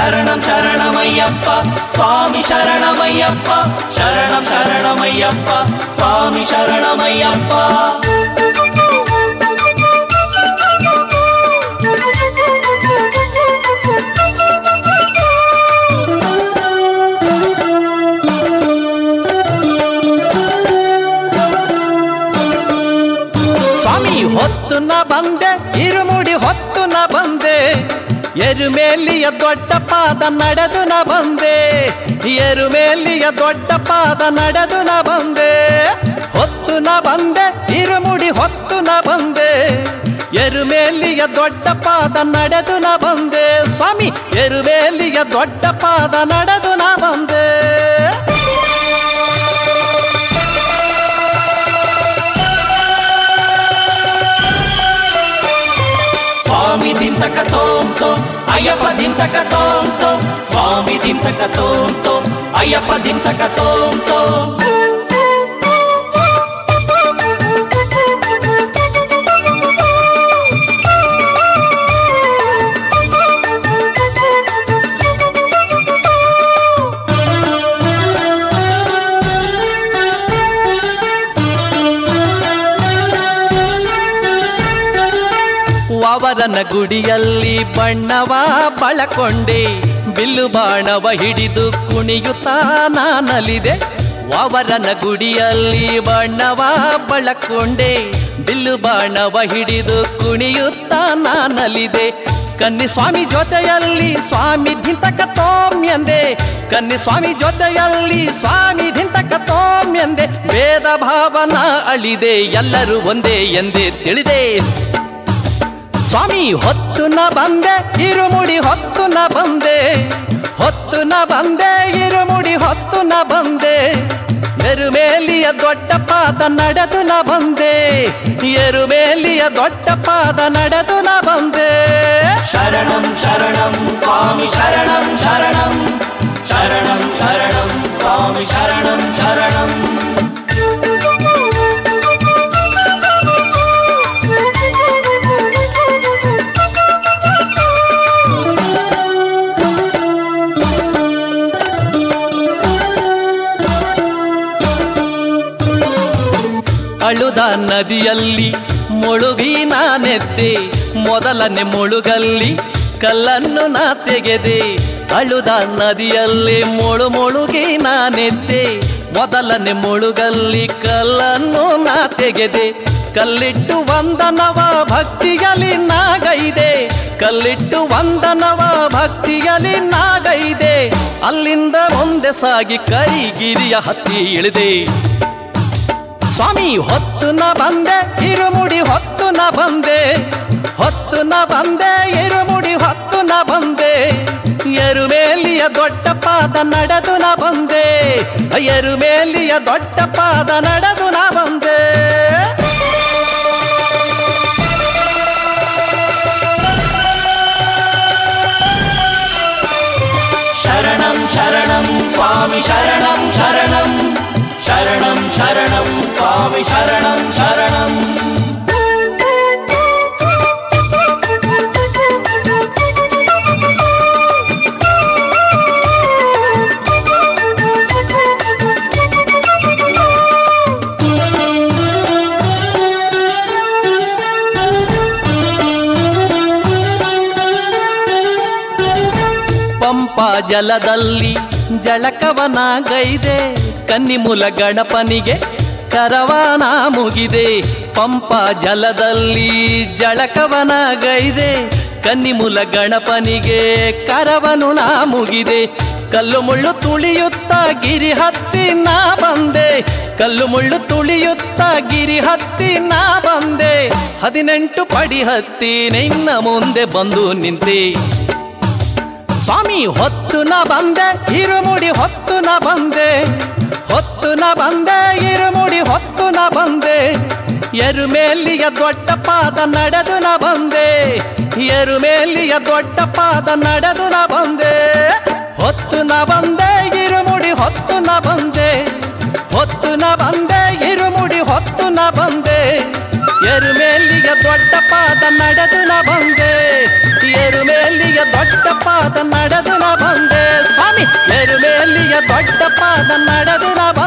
ಶರಣಂ ಶರಣಮಯ್ಯಪ್ಪ ಸ್ವಾಮಿ ಶರಣಮಯ್ಯಪ್ಪ ಶರಣಂ ಶರಣಮಯ್ಯಪ್ಪ ಸ್ವಾಮಿ ಶರಣಮಯ್ಯಪ್ಪ ಸ್ವಾಮಿ ಹೊತ್ತು ನ ಬಂದೆ ಇರುಮುಡಿ ಹೊತ್ತು ನ ಬಂದೆ ಎರುಮೇಲಿಯ ದೊಡ್ಡ ಪಾದ ನಡೆದು ನ ಬಂದೆ ಎರುಮೇಲಿಯ ದೊಡ್ಡ ಪಾದ ನಡೆದು ನ ಬಂದೆ ಹೊತ್ತು ನ ಬಂದೆ ಇರುಮುಡಿ ಹೊತ್ತು ನ ಬಂದೆ ಎರುಮೇಲಿಯ ದೊಡ್ಡ ಪಾದ ನಡೆದು ನ ಬಂದೆ ಸ್ವಾಮಿ ಎರುಮೇಲಿಯ ದೊಡ್ಡ ಪಾದ ನಡೆದು ನ ಬಂದೆ ಸ್ವಾಮಿ ದಿಂತಕ ತೋಂ ತೋಂ ಅಯ್ಯಪ್ಪ ದಿಂತಕ ತೋಂ ತೋಂ ಸ್ವಾಮಿ ದಿಂತಕ ತೋಂ ತೋಂ ಅಯ್ಯಪ್ಪ ದಿಂತಕ ತೋಂ ತೋಂ ಅವರನ ಗುಡಿಯಲ್ಲಿ ಬಣ್ಣವ ಬಳಕೊಂಡೆ ಬಿಲ್ಲು ಬಾಣವ ಹಿಡಿದು ಕುಣಿಯುತ್ತಾ ನಾನಲಿದೆ ಅವರನ ಗುಡಿಯಲ್ಲಿ ಬಣ್ಣವ ಬಳಕೊಂಡೆ ಬಿಲ್ಲು ಬಾಣವ ಹಿಡಿದು ಕುಣಿಯುತ್ತಾ ನಾನಲಿದೆ ಕನ್ನಿ ಸ್ವಾಮಿ ಜೊತೆಯಲ್ಲಿ ಸ್ವಾಮಿ ಧಿಂತಕ ತೋಮ್ಯಂದೆ ಕನ್ನಿ ಸ್ವಾಮಿ ಜೊತೆಯಲ್ಲಿ ಸ್ವಾಮಿ ಧಿಂತಕ ತೋಮ್ಯಂದೆ ಭೇದ ಭಾವನ ಅಳಿದೆ ಎಲ್ಲರೂ ಒಂದೇ ಎಂದೇ ತಿಳಿದೆ ಸ್ವಾಮಿ ಹೊತ್ತು ನ ಬಂದೆ ಇರುಮುಡಿ ಹೊತ್ತು ನ ಬಂದೆ ಹೊತ್ತು ನ ಬಂದೆ ಇರುಮುಡಿ ಹೊತ್ತು ನ ಬಂದೆ ಎರುಮೇಲಿಯ ದೊಡ್ಡ ಪಾದ ನಡೆದು ನ ಬಂದೆ ಎರುಮೇಲಿಯ ದೊಡ್ಡ ಪಾದ ನಡೆದು ನ ಬಂದೆ ಶರಣಂ ಶರಣಂ ಸ್ವಾಮಿ ಶರಣಂ ಶರಣಂ ಶರಣಂ ಶರಣಂ ಸ್ವಾಮಿ ಶರಣಂ ಶರಣಂ ಅಳುದ ನದಿಯಲ್ಲಿ ಮುಳುಗಿ ನಾನೆದ್ದೆ ಮೊದಲನೆ ಮುಳುಗಲ್ಲಿ ಕಲ್ಲನ್ನು ನಾ ತೆಗೆದೆ ಅಳುದ ನದಿಯಲ್ಲಿ ಮುಳು ಮುಳುಗಿ ನಾನೆದ್ದೆ ಮೊದಲನೆ ಮುಳುಗಲ್ಲಿ ಕಲ್ಲನ್ನು ನಾ ತೆಗೆದೆ ಕಲ್ಲಿಟ್ಟು ವಂದನವ ಭಕ್ತಿಯಲ್ಲಿ ನಾಗೈದೆ ಕಲ್ಲಿಟ್ಟು ವಂದನವ ಭಕ್ತಿಯಲ್ಲಿ ನಾಗೈದೆ ಅಲ್ಲಿಂದ ಮುಂದೆ ಸಾಗಿ ಕೈಗಿರಿಯ ಹತ್ತಿ ಇಳಿದೆ ಸ್ವಾಮಿ ಹೊತ್ತು ನ ಬಂದೆ ಇರುಮುಡಿ ಹೊತ್ತು ನ ಬಂದೆ ಹೊತ್ತು ನ ಬಂದೆ ಇರುಮುಡಿ ಹೊತ್ತು ನ ಬಂದೆ ಎರುಮೇಲಿಯ ದೊಡ್ಡ ಪಾದ ನಡೆದು ನ ಬಂದೆ ಎರುಮೇಲಿಯ ದೊಡ್ಡ ಪಾದ ನಡೆದು ನ ಬಂದೆ ಶರಣಂ ಶರಣಂ ಸ್ವಾಮಿ ಶರಣಂ ಶರಣಂ ಶರಣಂ ಶರಣಂ ಸ್ವಾಮಿ ಶರಣಂ ಶರಣಂ ಪಂಪ ಜಲದಲ್ಲಿ ಜಳಕವನಾಗೈದೆ ಕನ್ನಿಮೂಲ ಗಣಪನಿಗೆ ಕರವಾನ ಮುಗಿದೆ ಪಂಪ ಜಲದಲ್ಲಿ ಜಳಕವನಾಗೈದೆ ಕನ್ನಿಮೂಲ ಗಣಪನಿಗೆ ಕರವನು ನಾ ಮುಗಿದೆ ಕಲ್ಲು ಮುಳ್ಳು ತುಳಿಯುತ್ತ ಗಿರಿ ಹತ್ತಿ ನಾ ಬಂದೆ ಕಲ್ಲು ಮುಳ್ಳು ತುಳಿಯುತ್ತ ಗಿರಿ ಹತ್ತಿ ನಾ ಬಂದೆ ಹದಿನೆಂಟು ಪಡಿ ಹತ್ತಿ ನಿನ್ನ ಮುಂದೆ ಬಂದು ನಿಂತೆ ಸ್ವಾಮಿ ಹೊತ್ತು ನ ಬಂದೆ ಇರುಮುಡಿ ಹೊತ್ತು ನ ಬಂದೆ ಹೊತ್ತು ನ ಬಂದೆ ಇರುಮುಡಿ ಹೊತ್ತು ನ ಬಂದೆ ಎರುಮೇಲಿಯ ದೊಡ್ಡ ಪಾದ ನಡೆದು ನ ಬಂದೆ ಎರುಮೇಲಿಯ ದೊಡ್ಡ ಪಾದ ನಡೆದು ನ ಬಂದೆ ಹೊತ್ತು ನ ಬಂದೆ ಇರುಮುಡಿ ಹೊತ್ತು ನ ಬಂದೆ ಹೊತ್ತು ನ ಬಂದೆ ಇರುಮುಡಿ ಹೊತ್ತು ನ ಬಂದೆ ಎರುಮೇಲಿಯ ದೊಡ್ಡ ಪಾದ ನಡೆದು ನ ಬಂದೆ ಎರುಮೇಲಿಯ ದೊಡ್ಡ ಪಾದ ನಡೆದು ನಾ ಬಂದೆ ಸ್ವಾಮಿ ಎರುಮೇಲಿಯ ದೊಡ್ಡ ಪಾದ ನಡೆದು ನಾ